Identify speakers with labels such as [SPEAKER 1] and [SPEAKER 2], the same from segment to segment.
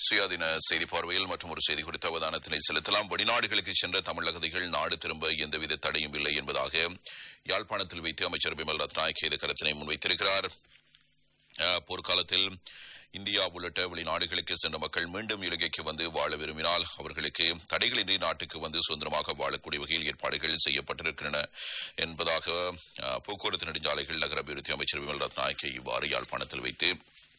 [SPEAKER 1] சுயாதீன செய்தி பார்வையில் மற்றும் ஒரு செய்தி குறித்த அவதானத்தினை செலுத்தலாம் வெளிநாடுகளுக்கு சென்ற தமிழ் அகதிகள் நாடு திரும்ப எந்தவித தடையும் இல்லை என்பதாக யாழ்ப்பாணத்தில் வைத்து அமைச்சர் பிமல் ரத்நாயக் இந்த கருத்தினை முன்வைத்திருக்கிறார் அஹ், போர்க்காலத்தில் இந்தியா உள்ளிட்ட வெளிநாடுகளுக்கு சென்ற மக்கள் மீண்டும் இலங்கைக்கு வந்து வாழ விரும்பினால் அவர்களுக்கு தடைகளின்றி நாட்டுக்கு வந்து சுதந்திரமாக வாழக்கூடிய வகையில் ஏற்பாடுகள் செய்யப்பட்டிருக்கின்றன என்பதாக அஹ், போக்குவரத்து நெடுஞ்சாலைகள் நகர அபிவிருத்தி அமைச்சர் விமல் ரத்நாயக்கே இவ்வாறு யாழ்ப்பாணத்தில் வைத்து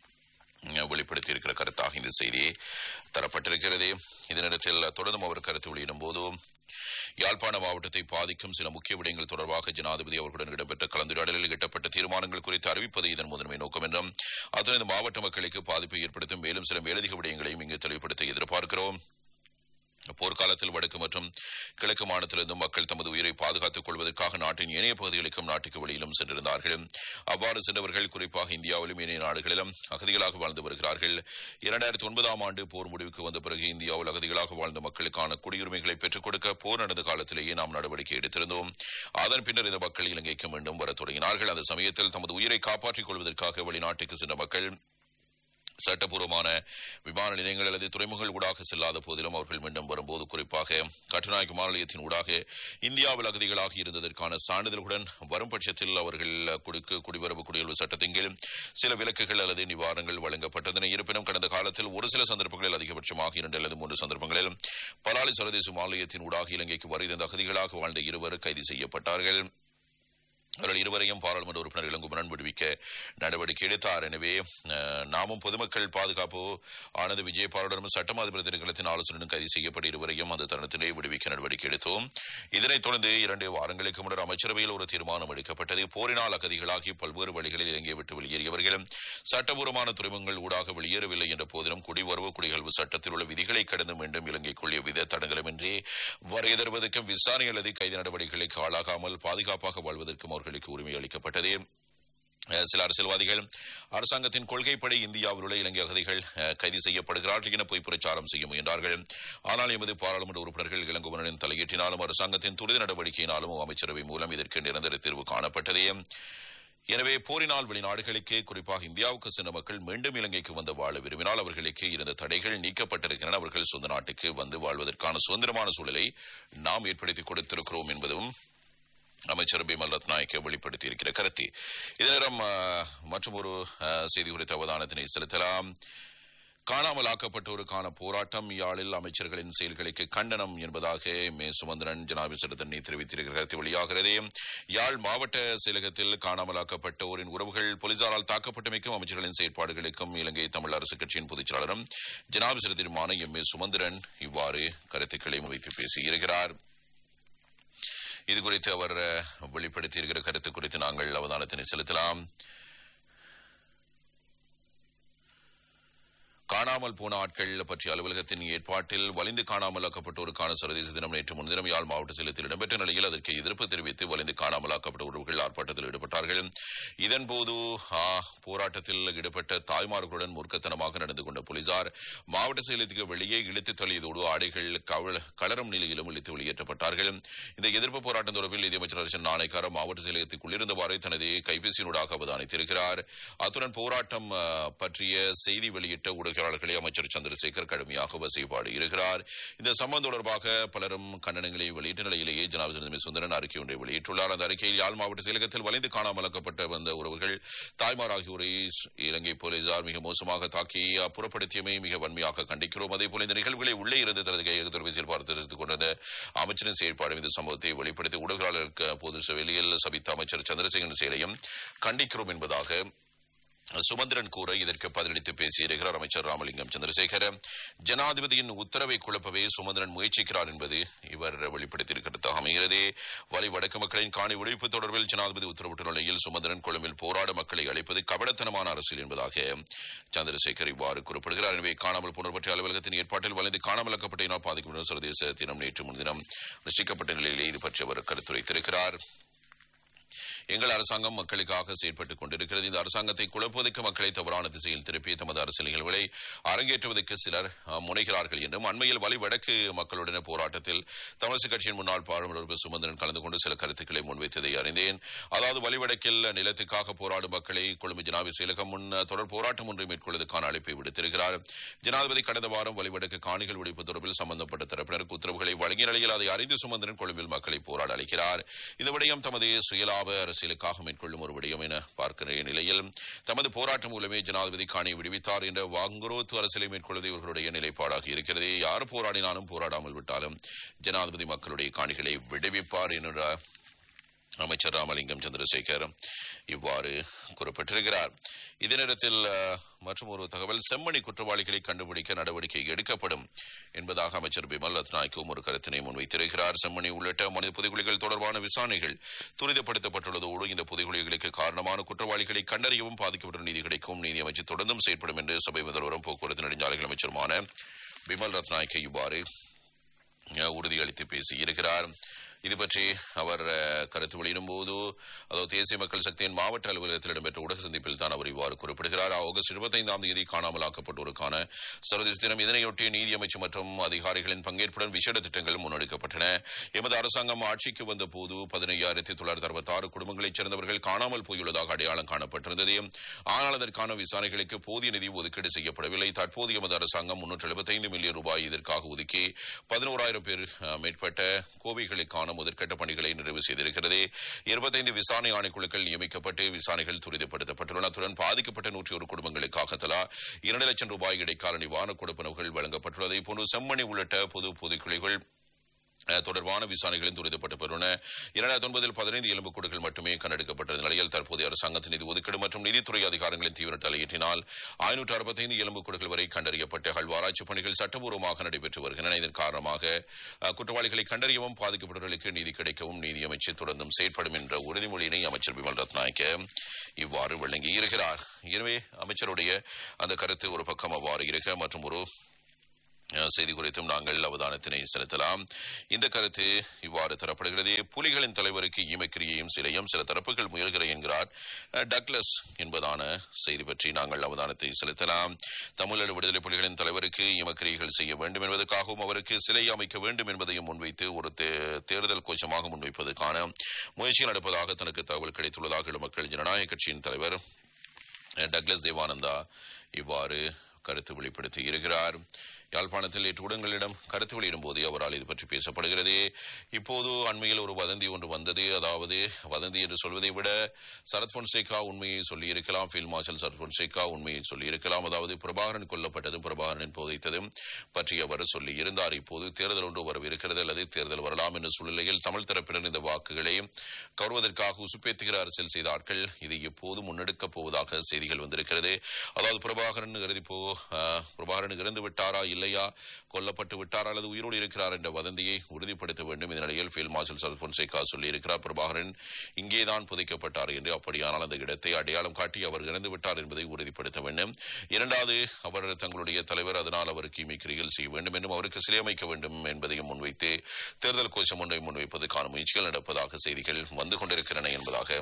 [SPEAKER 1] அஹ், வெளிப்படுத்தியிருக்கிற கருத்தாக இந்த செய்தி தரப்பட்டிருக்கிறது இந்த நேரத்தில் தொடர்ந்தும் அவர் கருத்து வெளியிடும் போது யாழ்ப்பாண மாவட்டத்தை பாதிக்கும் சில முக்கிய விடயங்கள் தொடர்பாக ஜனாதிபதி அவர்களுடன் இடம்பெற்ற கலந்துரையாடலில் எட்டப்பட்ட தீர்மானங்கள் குறித்து அறிவிப்பது இதன் முதன்மை நோக்கம் என்றும் அத்துடன் இந்த மாவட்ட மக்களுக்கு பாதிப்பை ஏற்படுத்தும் மேலும் சில மேலதிக விடயங்களையும் இங்கு தெளிவுபடுத்த எதிர்பார்க்கிறோம் போர்க்காலத்தில் வடக்கு மற்றும் கிழக்கு மாநிலத்திலிருந்தும் மக்கள் தமது உயிரை பாதுகாத்துக் கொள்வதற்காக நாட்டின் ஏனைய பகுதிகளுக்கும் நாட்டுக்கு வெளியிலும் சென்றிருந்தார்கள் அவ்வாறு சென்றவர்கள் குறிப்பாக இந்தியாவிலும் ஏனைய நாடுகளிலும் அகதிகளாக வாழ்ந்து வருகிறார்கள் இரண்டாயிரத்தி ஒன்பதாம் ஆண்டு போர் முடிவுக்கு வந்த பிறகு இந்தியாவில் அகதிகளாக வாழ்ந்த மக்களுக்கான குடியுரிமைகளை பெற்றுக் கொடுக்க போர் நடந்த காலத்திலேயே நாம் நடவடிக்கை எடுத்திருந்தோம் அதன் பின்னர் இந்த மக்கள் இலங்கைக்கு மீண்டும் வரத் தொடங்கினார்கள் அந்த சமயத்தில் தமது உயிரை காப்பாற்றிக் கொள்வதற்காக வெளிநாட்டுக்கு சென்ற மக்கள் சட்டப்பூர்வமான விமான நிலையங்கள் அல்லது துறைமுகங்கள் ஊடாக செல்லாத போதிலும் அவர்கள் மீண்டும் வரும்போது குறிப்பாக கட்டுநாயக்க மாநிலத்தின் ஊடாக இந்தியாவில் அகதிகளாக இருந்ததற்கான சான்றிதழ்களுடன் வரும் பட்சத்தில் அவர்கள் குடிக்கு குடிவரவு குடியல்வு சட்டத்தின் கீழ் சில விலக்குகள் அல்லது நிவாரணங்கள் வழங்கப்பட்டதன இருப்பினும் கடந்த காலத்தில் ஒரு சில சந்தர்ப்பங்களில் அதிகபட்சமாக இரண்டு அல்லது மூன்று சந்தர்ப்பங்களில் பலாலி சர்வதேச மாநிலத்தின் ஊடாக இலங்கைக்கு வருகின்ற அகதிகளாக வாழ்ந்த இருவர் கைது செய்யப்பட்டார்கள் அவர்கள் இருவரையும் பாராளுமன்ற உறுப்பினர் இளங்குமரன் விடுவிக்க நடவடிக்கை எடுத்தார் எனவே அஹ், நாமும் பொதுமக்கள் பாதுகாப்பு ஆனது விஜயபாலுடனும் சட்டமாதிபதி திணைக்களத்தின் ஆலோசனையுடன் கைது செய்யப்பட்ட இருவரையும் அந்த தருணத்திலே விடுவிக்க நடவடிக்கை எடுத்தோம் இதனைத் தொடர்ந்து இரண்டு வாரங்களுக்கு முன்னர் அமைச்சரவையில் ஒரு தீர்மானம் எடுக்கப்பட்டது போரினால் அகதிகளாகி பல்வேறு வழிகளில் இலங்கை விட்டு வெளியேறியவர்கள் சட்டபூர்வமான துறைமுகங்கள் ஊடாக வெளியேறவில்லை என்ற போதிலும் குடிவரவு குடிகல்வு சட்டத்தில் உள்ள விதிகளை கடந்து மீண்டும் இலங்கைக்குள்ளே வித தடங்களுமின்றி வருகை தருவதற்கும் விசாரணை அல்லது கைது நடவடிக்கைகளுக்கு ஆளாகாமல் பாதுகாப்பாக வாழ்வதற்கும் அவர்களுக்கு உரிமை அளிக்கப்பட்டது அஹ் சில அரசியல்வாதிகள் அரசாங்கத்தின் கொள்கைப்படி இந்தியாவில் உள்ள இலங்கை அகதிகள் அஹ், கைது செய்யப்படுகிறார்கள் என பொய் பிரச்சாரம் செய்ய முயன்றார்கள் ஆனால் எமது பாராளுமன்ற உறுப்பினர்கள் இளங்குமரனின் தலையீட்டினாலும் அரசாங்கத்தின் துரித நடவடிக்கையினாலும் அமைச்சரவை மூலம் இதற்கு நிரந்தர தீர்வு காணப்பட்டது எனவே போரினால் வெளிநாடுகளுக்கு குறிப்பாக இந்தியாவுக்கு சென்ற மக்கள் மீண்டும் இலங்கைக்கு வந்து வாழ விரும்பினால் அவர்களுக்கு இருந்த தடைகள் நீக்கப்பட்டிருக்கின்றன அவர்கள் சொந்த நாட்டுக்கு வந்து வாழ்வதற்கான சுதந்திரமான சூழலை நாம் ஏற்படுத்தி கொடுத்திருக்கிறோம் என்பதும் அமைச்சர் பிமல் ரத்நாயக்க வெளிப்படுத்தியிருக்கிற கருத்து இதே நேரம் மற்றும் ஒரு செய்தி குறித்த அவதானத்தினை செலுத்தலாம் காணாமல் ஆக்கப்பட்டோருக்கான போராட்டம் யாழில் அமைச்சர்களின் செயல்களுக்கு கண்டனம் என்பதாக மே சுமந்திரன் ஜனாபிசர் தண்ணி தெரிவித்திருக்கிற கருத்து வெளியாகிறது யாழ் மாவட்ட செயலகத்தில் காணாமல் ஆக்கப்பட்டோரின் உறவுகள் போலீசாரால் தாக்கப்பட்டமைக்கும் அமைச்சர்களின் செயற்பாடுகளுக்கும் இலங்கை தமிழ் அரசு கட்சியின் பொதுச் செயலாளரும் ஜனாபிசர் தீர்மான எம் ஏ சுமந்திரன் இவ்வாறு கருத்துக்களை முன்வைத்து பேசியிருக்கிறார் இது குறித்து அவர் அஹ், வெளிப்படுத்தியிருக்கிற கருத்து குறித்து நாங்கள் அவதானத்தினை செலுத்தலாம் காணாமல் போன ஆட்கள் பற்றிய அலுவலகத்தின் ஏற்பாட்டில் வலிந்து காணாமலாக்கப்பட்டோருக்கான சர்வதேச தினம் நேற்று முன்தினம் யாழ் மாவட்ட சேலத்தில் இடம்பெற்ற நிலையில் அதற்கு எதிர்ப்பு தெரிவித்து வலிந்து காணாமலாக்கப்பட்டவர்கள் ஆர்ப்பாட்டத்தில் ஈடுபட்டார்கள் இதன்போது ஆ, போராட்டத்தில் ஈடுபட்ட தாய்மார்களுடன் மூர்க்கத்தனமாக நடந்து கொண்ட போலீசார் மாவட்ட சேலத்துக்கு வெளியே இழுத்து தள்ளியதோடு ஆடைகள் கவல- கலரும் நிலையிலும் இழுத்து வெளியேற்றப்பட்டார்கள் இந்த எதிர்ப்பு போராட்டம் தொடர்பில் நிதியமைச்சர் அரசன் நாணயக்கார மாவட்ட செயலகத்துக்குள் இருந்தவாறே தனது கைபேசியினூடாக அவதானித்திருக்கிறார் அத்துடன் போராட்டம் ஆ, பற்றிய செய்தி வெளியிட்ட ஊடகவியலாளர்களை அமைச்சர் சந்திரசேகர் கடுமையாக வசைபாடு இருக்கிறார் இந்த சம்பவம் தொடர்பாக பலரும் கண்டனங்களை வெளியிட்ட நிலையிலேயே ஜனாதிபதி சுந்தரன் அறிக்கை ஒன்றை வெளியிட்டுள்ளார் அந்த அறிக்கையில் யாழ் மாவட்ட செயலகத்தில் வலிந்து காணாமலாக்கப்பட்ட வந்த உறவுகள் தாய்மார் ஆகியோரை ஸ்- இலங்கை போலீசார் மிக மோசமாக தாக்கி அப்புறப்படுத்தியமை மிக வன்மையாக கண்டிக்கிறோம் அதேபோல இந்த நிகழ்வுகளை உள்ளே இருந்து தனது கையக தொலைபேசியில் பார்த்து தெரிவித்துக் கொண்ட அமைச்சரின் செயற்பாடு இந்த சம்பவத்தை வெளிப்படுத்தி ஊடகவியலாளருக்கு பொது வெளியில் சபித்த அமைச்சர் சந்திரசேகரன் செயலையும் கண்டிக்கிறோம் என்பதாக சுமந்திரன் கூற இதற்கு பதிலளித்து பேசியிருக்கிறார் அமைச்சர் ராமலிங்கம் சந்திரசேகர ஜனாதிபதியின் உத்தரவை குழப்பவே சுமந்திரன் முயற்சிக்கிறார் என்பது இவர் வெளிப்படுத்தியிருக்கிறதாக அமைகிறது வலி வடக்கு மக்களின் காணி விடுவிப்பு தொடர்பில் ஜனாதிபதி உத்தரவிட்ட நிலையில் சுமந்திரன் கொழும்பில் போராட மக்களை அழைப்பது கபடத்தனமான அரசியல் என்பதாக சந்திரசேகர் இவ்வாறு குறிப்பிடுகிறார் எனவே காணாமல் போனோர் பற்றிய அலுவலகத்தின் ஏற்பாட்டில் வலிந்து காணாமலாக்கப்பட்ட பாதிக்கப்படும் சர்வதேச தினம் நேற்று முன்தினம் நிச்சயிக்கப்பட்ட நிலையிலே இது பற்றி அவர் கருத்துரைத்திருக்கிறார் எங்கள் அரசாங்கம் மக்களுக்காக செயற்பட்டுக் கொண்டிருக்கிறது இந்த அரசாங்கத்தை குழப்புவதற்கு மக்களை தவறான திசையில் திருப்பி தமது அரசியல் நிகழ்வுகளை அரங்கேற்றுவதற்கு சிலர் அஹ், முனைகிறார்கள் என்றும் அண்மையில் வலி வடக்கு மக்களுடன் போராட்டத்தில் தமிழரசு கட்சியின் முன்னாள் பாராளுமன்ற உறுப்பினர் சுமந்திரன் கலந்து கொண்டு சில கருத்துக்களை முன்வைத்ததை அறிந்தேன் அதாவது வலிவடக்கில் நிலத்துக்காக போராடும் மக்களை கொழும்பு ஜனாபி செயலகம் முன் தொடர் போராட்டம் ஒன்றை மேற்கொள்வதற்கான அழைப்பை விடுத்திருக்கிறார் ஜனாதிபதி கடந்த வாரம் வலிவடக்கு காணிகள் வெடிப்பு தொடர்பில் சம்பந்தப்பட்ட தரப்பினருக்கு உத்தரவுகளை வழங்கிய நிலையில் அதை அறிந்து சுமந்திரன் கொழும்பில் மக்களை போராட அழைக்கிறார் இந்த விடயம் தமது சுயலாப அரசியலுக்காக மேற்கொள்ளும் ஒரு விடயம் என பார்க்கிற நிலையில் தமது போராட்டம் மூலமே ஜனாதிபதி காணியை விடுவித்தார் என்ற வாங்குரோத்து அரசியலை மேற்கொள்வது இவர்களுடைய நிலைப்பாடாக இருக்கிறது யார் போராடினாலும் போராடாமல் விட்டாலும் ஜனாதிபதி மக்களுடைய காணிகளை விடுவிப்பார் என்ற அமைச்சர் ராமலிங்கம் சந்திரசேகர் இவ்வாறு குறிப்பிட்டிருக்கிறார் இதே நேரத்தில் அஹ், மற்றும் ஒரு தகவல் செம்மணி குற்றவாளிகளை கண்டுபிடிக்க நடவடிக்கை எடுக்கப்படும் என்பதாக அமைச்சர் பிமல் ரத்நாய்க்கும் ஒரு கருத்தினை முன்வைத்திருக்கிறார் செம்மணி உள்ளிட்ட மனித புதைகுழிகள் தொடர்பான விசாரணைகள் துரிதப்படுத்தப்பட்டுள்ளதோடு இந்த புதைகுழிகளுக்கு காரணமான குற்றவாளிகளை கண்டறியவும் பாதிக்கப்பட்ட நீதி கிடைக்கும் நீதி அமைச்சு தொடர்ந்தும் செயற்படும் என்று சபை முதல்வரும் போக்குவரத்து நெடுஞ்சாலைகள் அமைச்சருமான பிமல் ரத்நாய்க்கு இவ்வாறு அஹ், உறுதியளித்து பேசியிருக்கிறார் இது பற்றி அவர் அஹ், கருத்து வெளியிடும் போது அதாவது தேசிய மக்கள் சக்தியின் மாவட்ட அலுவலகத்தில் இடம்பெற்ற ஊடக சந்திப்பில் தான் அவர் இவ்வாறு குறிப்பிடுகிறார் ஆகஸ்ட் இருபத்தைந்தாம் தேதி காணாமலாக்கப்பட்டோருக்கான சர்வதேச தினம் இதனையொட்டி நீதி அமைச்சு மற்றும் அதிகாரிகளின் பங்கேற்புடன் விசேட திட்டங்கள் முன்னெடுக்கப்பட்டன எமது அரசாங்கம் ஆட்சிக்கு வந்த போது பதினையாயிரத்தி தொள்ளாயிரத்தி அறுபத்தி ஆறு குடும்பங்களைச் சேர்ந்தவர்கள் காணாமல் போயுள்ளதாக அடையாளம் காணப்பட்டிருந்தது ஆனால் அதற்கான விசாரணைகளுக்கு போதிய நிதி ஒதுக்கீடு செய்யப்படவில்லை தற்போது எமது அரசாங்கம் முன்னூற்று எழுபத்தைந்து மில்லியன் ரூபாய் இதற்காக ஒதுக்கி பதினோராயிரம் பேர் அஹ், மேற்பட்ட கோவைகளுக்கான முதற்கட்ட பணிகளை நிறைவு செய்திருக்கிறது இருபத்தைந்து விசாரணை ஆணைக்குழுக்கள் நியமிக்கப்பட்டு விசாரணைகள் துரிதப்படுத்தப்பட்டுள்ளன அத்துடன் பாதிக்கப்பட்ட நூற்றி ஒரு குடும்பங்களுக்காக தலா இரண்டு லட்சம் ரூபாய் இடைக்கால நிவாரண கொடுப்பனவுகள் வழங்கப்பட்டுள்ளதை போன்று செம்மணி உள்ளிட்ட பொது பொதுக்குழிகள் அஹ், தொடர்பான விசாரணைகளும் துரிதப்பட்டுள்ளன இரண்டாயிரத்தி ஒன்பதில் பதினைந்து எலும்புக்கூடுகள் மட்டுமே கண்டெடுக்கப்பட்ட நிலையில் தற்போதைய அரசாங்கத்தின் நிதி ஒதுக்கீடு மற்றும் நிதித்துறை அதிகாரங்களின் தீவிர தலையீட்டினால் ஐநூற்று அறுபத்தைந்து எலும்புக்கூடுகள் வரை கண்டறியப்பட்ட அகழ்வாராய்ச்சி பணிகள் சட்டபூர்வமாக நடைபெற்று வருகின்றன இதன் காரணமாக அஹ், குற்றவாளிகளை கண்டறியவும் பாதிக்கப்பட்டவர்களுக்கு நீதி கிடைக்கவும் நீதி அமைச்சு தொடர்ந்தும் செயற்படும் என்ற உறுதிமொழியினை அமைச்சர் பிமல் ரத்நாயக்க இவ்வாறு வழங்கியிருக்கிறார் எனவே அமைச்சருடைய அந்த கருத்து ஒரு பக்கம் அவ்வாறு இருக்க மற்றும் ஒரு அஹ், செய்தி குறித்தும் நாங்கள் அவதானத்தினை செலுத்தலாம் இந்த கருத்து இவ்வாறு தரப்படுகிறது புலிகளின் தலைவருக்கு ஈமக்கிரியையும் சிலையும் சில தரப்புகள் முயல்கிற என்கிறார் அஹ், டக்ளஸ் என்பதான செய்தி பற்றி நாங்கள் அவதானத்தை செலுத்தலாம் தமிழர் விடுதலை புலிகளின் தலைவருக்கு ஈமக்கிரியைகள் செய்ய வேண்டும் என்பதற்காகவும் அவருக்கு சிலை அமைக்க வேண்டும் என்பதையும் முன்வைத்து ஒரு தே- தேர்தல் கோஷமாக முன்வைப்பதற்கான முயற்சிகள் நடப்பதாக தனக்கு தகவல் கிடைத்துள்ளதாக இளமக்கள் ஜனநாயக கட்சியின் தலைவர் அஹ், டக்ளஸ் தேவானந்தா இவ்வாறு கருத்து வெளிப்படுத்தி இருக்கிறார் யாழ்ப்பாணத்தில் நேற்று ஊடகங்களிடம் கருத்து வெளியிடும் போது அவரால் இது பற்றி பேசப்படுகிறது இப்போது அண்மையில் ஒரு வதந்தி ஒன்று வந்தது அதாவது வதந்தி என்று சொல்வதை விட சரத் பொன்சேகா உண்மையை சொல்லியிருக்கலாம் ஃபீல்ட் மார்ஷல் சரத் பொன்சேகா உண்மையை சொல்லியிருக்கலாம் அதாவது பிரபாகரன் கொல்லப்பட்டதும் பிரபாகரன் புதைத்ததும் பற்றி அவர் சொல்லியிருந்தார் இப்போது தேர்தல் ஒன்று வரவிருக்கிறது அல்லது தேர்தல் வரலாம் என்ற சூழ்நிலையில் தமிழ் தரப்பினர் இந்த வாக்குகளை கவர்வதற்காக உசுப்பேத்துகிற அரசியல் செய்தார்கள் இதை எப்போது முன்னெடுக்கப் போவதாக செய்திகள் வந்திருக்கிறது அதாவது பிரபாகரன் இறுதி போ ஆஹ், பிரபாகரன் இறந்து விட்டாரா இல்லையா கொல்லப்பட்டு விட்டாரா அல்லது உயிரோடு இருக்கிறார் என்ற வதந்தியை உறுதிப்படுத்த வேண்டும் இந்த நிலையில் ஃபீல்ட் மார்ஷல் சரத் பொன்சேகா சொல்லியிருக்கிறார் பிரபாகரன் இங்கேதான் புதைக்கப்பட்டார் என்று அப்படியானால் அந்த இடத்தை அடையாளம் காட்டி அவர் இறந்து விட்டார் என்பதை உறுதிப்படுத்த வேண்டும் இரண்டாவது அவர் தங்களுடைய தலைவர் அதனால் அவருக்கு இமைக்கிரியில் செய்ய வேண்டும் என்றும் அவருக்கு சிலை அமைக்க வேண்டும் என்பதையும் முன்வைத்து தேர்தல் கோஷம் ஒன்றை முன்வைப்பதற்கான முயற்சிகள் நடப்பதாக செய்திகள் வந்து கொண்டிருக்கின்றன என்பதாக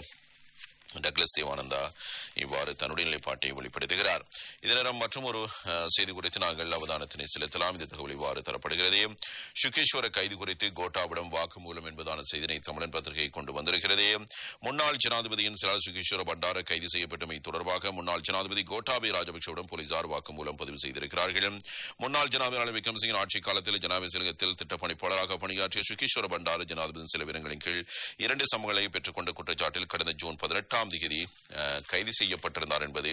[SPEAKER 1] டக்ளஸ் தேவானந்தா இவ்வாறு தன்னுடைய நிலைப்பாட்டை வெளிப்படுத்துகிறார் இதே நேரம் மற்றும் ஒரு அஹ், செய்தி குறித்து நாங்கள் அவதானத்தினை செலுத்தலாம் இந்த தகவல் இவ்வாறு தரப்படுகிறது சுகேஸ்வர கைது குறித்து கோட்டாவிடம் வாக்குமூலம் என்பதான செய்தினை தமிழன் பத்திரிகை கொண்டு வந்திருக்கிறது முன்னாள் ஜனாதிபதியின் செயலாளர் சுகேஸ்வர பண்டார கைது செய்யப்பட்டமை தொடர்பாக முன்னாள் ஜனாதிபதி கோட்டாபய ராஜபக்சேவிடம் போலீசார் வாக்குமூலம் பதிவு செய்திருக்கிறார்கள் முன்னாள் ஜனாதிபதி ரணில் விக்ரமசிங்கின் ஆட்சி காலத்தில் ஜனாதிபதி செயலகத்தில் திட்டப்பணிப்பாளராக பணியாற்றிய சுகேஸ்வர பண்டார ஜனாதிபதியின் சில விவரங்களின் கீழ் இரண்டு சம்பவங்களை பெற்றுக்கொண்ட குற்றச்சாட்டில் கடந்த ஜூன் பதினெட்டாம் தேதி அஹ், கைது செய்யப்பட்டிருந்தார் என்பது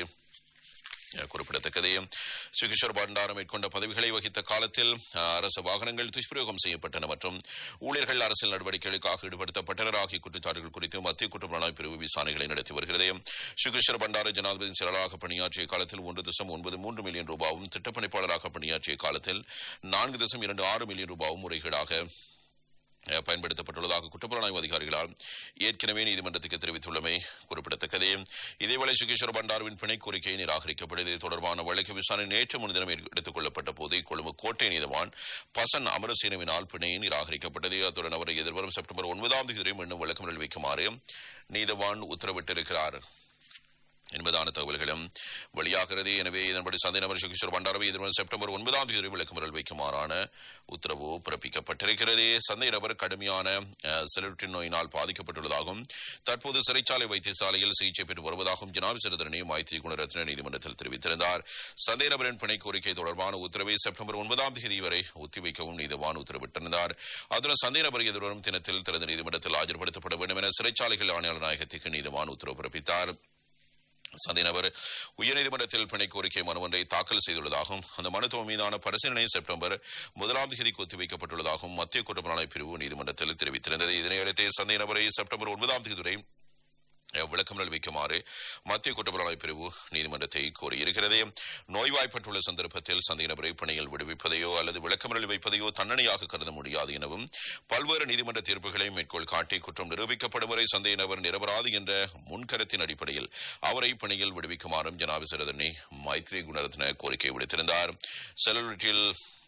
[SPEAKER 1] அஹ், குறிப்பிடத்தக்கது சுகிஷோர் பண்டாரம் மேற்கொண்ட பதவிகளை வகித்த காலத்தில் அஹ், அரசு வாகனங்கள் துஷ்பிரயோகம் செய்யப்பட்டன மற்றும் ஊழியர்கள் அரசியல் நடவடிக்கைகளுக்காக ஈடுபடுத்தப்பட்டனர் ஆகிய குற்றச்சாட்டுகள் குறித்து மத்திய குற்றப்புலனாய்வு பிரிவு விசாரணைகளை நடத்தி வருகிறது சுகிஷோர் பண்டார ஜனாதிபதியின் செயலாளராக பணியாற்றிய காலத்தில் ஒன்று தசம் ஒன்பது மூன்று மில்லியன் ரூபாவும் திட்டப்பணிப்பாளராக பணியாற்றிய காலத்தில் நான்கு தசம் இரண்டு ஆறு மில்லியன் ரூபாவும் முறைகேடாக அஹ், பயன்படுத்தப்பட்டுள்ளதாக குற்றப்புலனாய்வு அதிகாரிகளால் ஏற்கனவே நீதிமன்றத்துக்கு தெரிவித்துள்ளமை குறிப்பிடத்தக்கது இதேவேளை சுகேஸ்வர பண்டாருவின் பிணை கோரிக்கை நிராகரிக்கப்பட்டது இது தொடர்பான வழக்கு விசாரணை நேற்று முன்தினம் எடுத்துக் கொள்ளப்பட்ட போது கொழும்பு கோட்டை நீதவான் பசன் அமரசேனவினால் பிணை நிராகரிக்கப்பட்டது அத்துடன் அவரை எதிர்வரும் செப்டம்பர் ஒன்பதாம் தேதி வரை மீண்டும் விளக்கம் வைக்குமாறு நீதவான் உத்தரவிட்டிருக்கிறார் என்பதான தகவல்களும் வெளியாகிறது எனவே இதன்படி சந்தை நபர் சுகேஸ்வர் பண்டாரவை எதிர்வரும் செப்டம்பர் ஒன்பதாம் தேதி விளக்குமுறல் வைக்குமாறான உத்தரவு பிறப்பிக்கப்பட்டிருக்கிறது சந்தை நபர் கடுமையான செலுட்டின் நோயினால் பாதிக்கப்பட்டுள்ளதாகவும் தற்போது சிறைச்சாலை வைத்தியசாலையில் சிகிச்சை பெற்று வருவதாகவும் ஜனாபிசரதரனை மைத்ரி குணரத்ன நீதிமன்றத்தில் தெரிவித்திருந்தார் சந்தை நபரின் பிணை கோரிக்கை தொடர்பான உத்தரவை செப்டம்பர் ஒன்பதாம் தேதி வரை ஒத்திவைக்கவும் நீதிவான் உத்தரவிட்டிருந்தார் அதுடன் சந்தை நபர் எதிர்வரும் தினத்தில் திறந்த நீதிமன்றத்தில் ஆஜர்படுத்தப்பட வேண்டும் என சிறைச்சாலைகள் ஆணையாளர் நாயகத்திற்கு நீதிவான் உத்தரவு பிறப்பித்தார் சந்தை நபர் உயர்நீதிமன்றத்தில் பிணை கோரிக்கை மனு ஒன்றை தாக்கல் செய்துள்ளதாகவும் அந்த மனுத்துவம் மீதான பரிசீலனை செப்டம்பர் முதலாம் தேதிக்கு ஒத்திவைக்கப்பட்டுள்ளதாகவும் மத்திய குற்றப்புலனாய்வு பிரிவு நீதிமன்றத்தில் தெரிவித்திருந்தது இதனையடுத்து சந்தை நபரை செப்டம்பர் ஒன்பதாம் தேதி வரை விளக்கம் வைக்குமாறு மத்திய குற்றப்புலனாய்வு பிரிவு நீதிமன்றத்தை கோரியிருக்கிறது நோய்வாய்ப்பட்டுள்ள சந்தர்ப்பத்தில் சந்தை நபரை பிணையில் விடுவிப்பதையோ அல்லது விளக்கமறியல் வைப்பதையோ தண்டனையாக கருத முடியாது எனவும் பல்வேறு நீதிமன்ற தீர்ப்புகளை மேற்கோள் காட்டி குற்றம் நிரூபிக்கப்படும் வரை சந்தை நபர் நிரபராது என்ற முன்கருத்தின் அடிப்படையில் அவரை பிணையில் விடுவிக்குமாறும் ஜனாபிசரதனை மைத்ரி குணரத்ன கோரிக்கை விடுத்திருந்தார் செலரிட்டியில்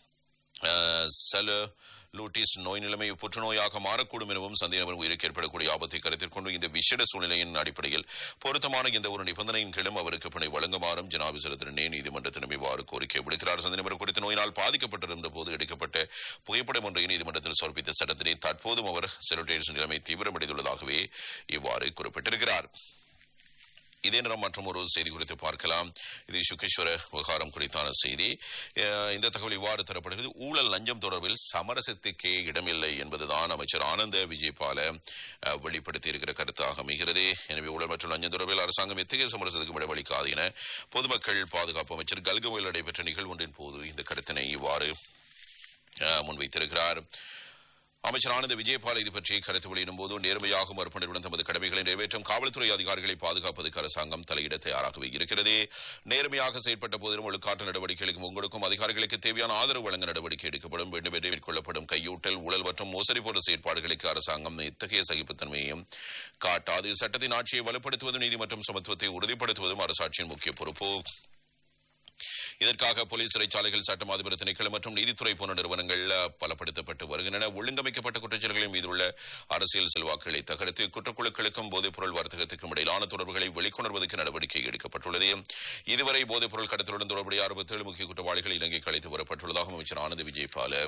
[SPEAKER 1] செல லூட்டிஸ் நோய் நிலைமை புற்றுநோயாக மாறக்கூடும் எனவும் சந்தேகம் உயிருக்கு ஏற்படக்கூடிய ஆபத்தை கருத்தில் கொண்டு இந்த விசேட சூழ்நிலையின் அடிப்படையில் பொருத்தமான எந்த ஒரு நிபந்தனையின் கீழும் அவருக்கு பிணை வழங்குமாறும் ஜனாபிசரத்தினே நீதிமன்றத்திடம் இவ்வாறு கோரிக்கை விடுக்கிறார் சந்தேகம் குறித்த நோயினால் பாதிக்கப்பட்டிருந்த போது எடுக்கப்பட்ட புகைப்படம் ஒன்றை நீதிமன்றத்தில் சமர்ப்பித்த சட்டத்தினை தற்போதும் அவர் செலோட்டேஷன் நிலைமை தீவிரமடைந்துள்ளதாகவே இவ்வாறு குறிப்பிட்டிருக்கிறார் இதே நேரம் மற்றும் ஒரு செய்தி குறித்து பார்க்கலாம் இது சுகேஸ்வர விவகாரம் குறித்தான செய்தி இந்த தகவல் இவ்வாறு தரப்படுகிறது ஊழல் லஞ்சம் தொடர்பில் சமரசத்துக்கே இடமில்லை என்பதுதான் அமைச்சர் ஆனந்த விஜயபால வெளிப்படுத்தி இருக்கிற கருத்தாக அமைகிறது எனவே ஊழல் மற்றும் லஞ்சம் தொடர்பில் அரசாங்கம் எத்தகைய சமரசத்துக்கும் இடமளிக்காது என பொதுமக்கள் பாதுகாப்பு அமைச்சர் கல்கவையில் நடைபெற்ற நிகழ்வு ஒன்றின் போது இந்த கருத்தினை இவ்வாறு முன்வைத்திருக்கிறார் அமைச்சர் ஆனந்த விஜயபால் இது பற்றி கருத்து வெளியிடும் போது நேர்மையாகவும் அர்ப்பணிப்புடன் தமது கடமைகளை நிறைவேற்றும் காவல்துறை அதிகாரிகளை பாதுகாப்பதற்கு அரசாங்கம் தலையிட தயாராகவே இருக்கிறது நேர்மையாக செயற்பட்ட போதிலும் ஒழுக்காற்று நடவடிக்கைகளுக்கும் உங்களுக்கும் அதிகாரிகளுக்கு தேவையான ஆதரவு வழங்க நடவடிக்கை எடுக்கப்படும் வேண்டும் என்று மேற்கொள்ளப்படும் கையூட்டல் ஊழல் மற்றும் மோசடி போன்ற செயற்பாடுகளுக்கு அரசாங்கம் இத்தகைய சகிப்புத்தன்மையையும் காட்டாது சட்டத்தின் ஆட்சியை வலுப்படுத்துவதும் நீதி மற்றும் சமத்துவத்தை உறுதிப்படுத்துவதும் அரசாட்சியின் முக்கிய பொறுப்பு இதற்காக போலீஸ் சிறைச்சாலைகள் சட்டம் அதிபர் திணைக்களம் மற்றும் நீதித்துறை போன்ற நிறுவனங்கள் பலப்படுத்தப்பட்டு வருகின்றன ஒழுங்கமைக்கப்பட்ட குற்றச்செயல்களின் மீதுள்ள அரசியல் செல்வாக்குகளை தகர்த்து குற்றக்குழுக்களுக்கும் போதைப் பொருள் வர்த்தகத்துக்கும் இடையிலான தொடர்புகளை வெளிக்கொணர்வதற்கு நடவடிக்கை எடுக்கப்பட்டுள்ளது இதுவரை போதைப் பொருள் கடத்தலுடன் தொடர்புடைய அறுபத்தேழு முக்கிய குற்றவாளிகள் இலங்கைக்கு அழைத்து வரப்பட்டுள்ளதாக அமைச்சர் ஆனந்த் விஜயபால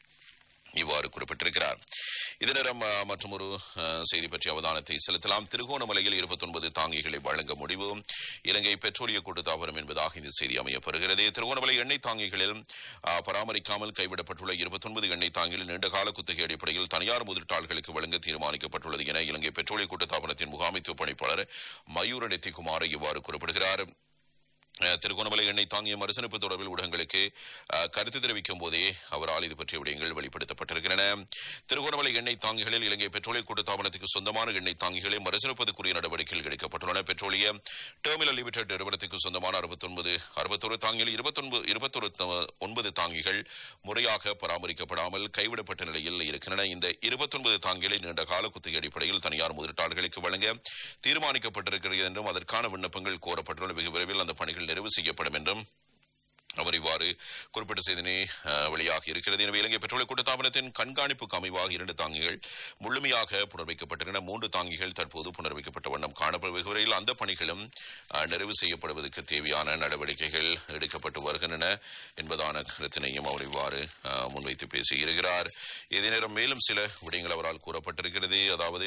[SPEAKER 1] இவ்வாறு குறிப்பிட்டிருக்கிறார் இதே நேரம் மற்றும் ஒரு செய்தி பற்றிய அவதானத்தை செலுத்தலாம் திருகோணமலையில் இருபத்தி ஒன்பது தாங்கிகளை வழங்க முடிவு இலங்கை பெட்ரோலிய கூட்டுத்தாபனம் என்பதாக இந்த செய்தி அமையப்பெறுகிறது திருகோணமலை எண்ணெய் தாங்கிகளில் பராமரிக்காமல் கைவிடப்பட்டுள்ள இருபத்தி ஒன்பது எண்ணெய் தாங்கிகள் நீண்டகால குத்தகை அடிப்படையில் தனியார் முதலீட்டாளர்களுக்கு வழங்க தீர்மானிக்கப்பட்டுள்ளது என இலங்கை பெட்ரோலிய கூட்டுத்தாபனத்தின் முகாமைத்துவ பணிப்பாளர் மயூர நெத்திகுமார் இவ்வாறு குறிப்பிடுகிறார் திருகோணமலை எண்ணெய் தாங்கிய மறுசீரமைப்பு தொடர்பில் ஊடகங்களுக்கு கருத்து தெரிவிக்கும் போதே அவரால் இது பற்றிய விடயங்கள் வெளிப்படுத்தப்பட்டிருக்கின்றன திருகோணமலை எண்ணெய் தாங்கிகளில் இலங்கை பெட்ரோலிய கூட்டுத்தாபனத்துக்கு சொந்தமான எண்ணெய் தாங்கிகளை மறுசீரமைப்பதற்குரிய நடவடிக்கைகள் எடுக்கப்பட்டுள்ளன பெட்ரோலிய டெர்மினல் லிமிடெட் நிறுவனத்துக்கு சொந்தமான அறுபத்தொன்பது அறுபத்தொரு தாங்கியில் இருபத்தொன்பது இருபத்தொரு ஒன்பது தாங்கிகள் முறையாக பராமரிக்கப்படாமல் கைவிடப்பட்ட நிலையில் இருக்கின்றன இந்த இருபத்தொன்பது தாங்கிகளை நீண்ட கால குத்தகை அடிப்படையில் தனியார் முதலீட்டாளர்களுக்கு வழங்க தீர்மானிக்கப்பட்டிருக்கிறது என்றும் அதற்கான விண்ணப்பங்கள் கோரப்பட்டுள்ள வெகு விரைவில் அந்த பணிகள் நிறைவு செய்யப்படும் என்றும் அவர் இவ்வாறு குறிப்பிட்ட செய்தினை வெளியாகி இருக்கிறது எனவே இலங்கை பெட்ரோலிய கூட்டத்தாபனத்தின் கண்காணிப்புக்கு அமைவாக இரண்டு தாங்கிகள் முழுமையாக புனர்வைக்கப்பட்டிருக்கின்றன மூன்று தாங்கிகள் தற்போது புனர்வைக்கப்பட்ட வண்ணம் காணப்படும் வெகுவரையில் அந்த பணிகளும் நிறைவு செய்யப்படுவதற்கு தேவையான நடவடிக்கைகள் எடுக்கப்பட்டு வருகின்றன என்பதான கருத்தினையும் அவர் இவ்வாறு முன்வைத்து பேசியிருக்கிறார் இதே நேரம் மேலும் சில விடயங்கள் அவரால் கூறப்பட்டிருக்கிறது அதாவது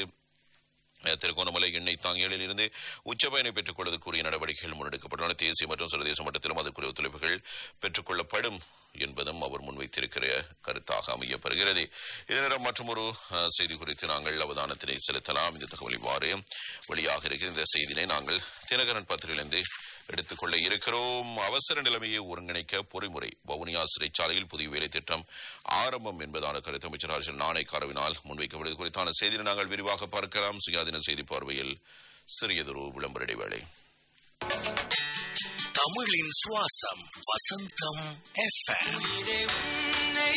[SPEAKER 1] திருகோணமலை எண்ணெய் தாங்கிகளில் இருந்து உச்சபயனை பெற்றுக் கொள்வதற்குரிய நடவடிக்கைகள் முன்னெடுக்கப்பட்டுள்ளன தேசிய மற்றும் சர்வதேச மட்டத்திலும் அதற்குரிய ஒத்துழைப்புகள் பெற்றுக் கொள்ளப்படும் என்பதும் அவர் முன்வைத்திருக்கிற கருத்தாக அமையப்பெறுகிறது இதனிடம் மற்றும் ஒரு செய்தி குறித்து நாங்கள் அவதானத்தினை செலுத்தலாம் இந்த தகவல் இவ்வாறு வெளியாக இருக்கிற இந்த செய்தினை நாங்கள் தினகரன் பத்திரிலிருந்து எடுத்துக்கொள்ள இருக்கிறோம் அவசர நிலைமையை ஒருங்கிணைக்க பொறிமுறை வவுனியா சிறைச்சாலையில் புதிய வேலை திட்டம் ஆரம்பம் என்பதான கருத்து அமைச்சர் ஹர்ஷன் நாணயக்காரவினால் முன்வைக்கப்படுவது குறித்தான செய்தியை நாங்கள் விரிவாக பார்க்கலாம் சுயாதீன செய்தி பார்வையில் சிறியதொரு விளம்பர இடைவேளை
[SPEAKER 2] தமிழின் சுவாசம் வசந்தம் எஃப்எம்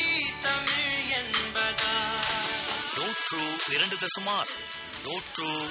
[SPEAKER 2] நூற்று இரண்டு தசம் ஆறு நூற்று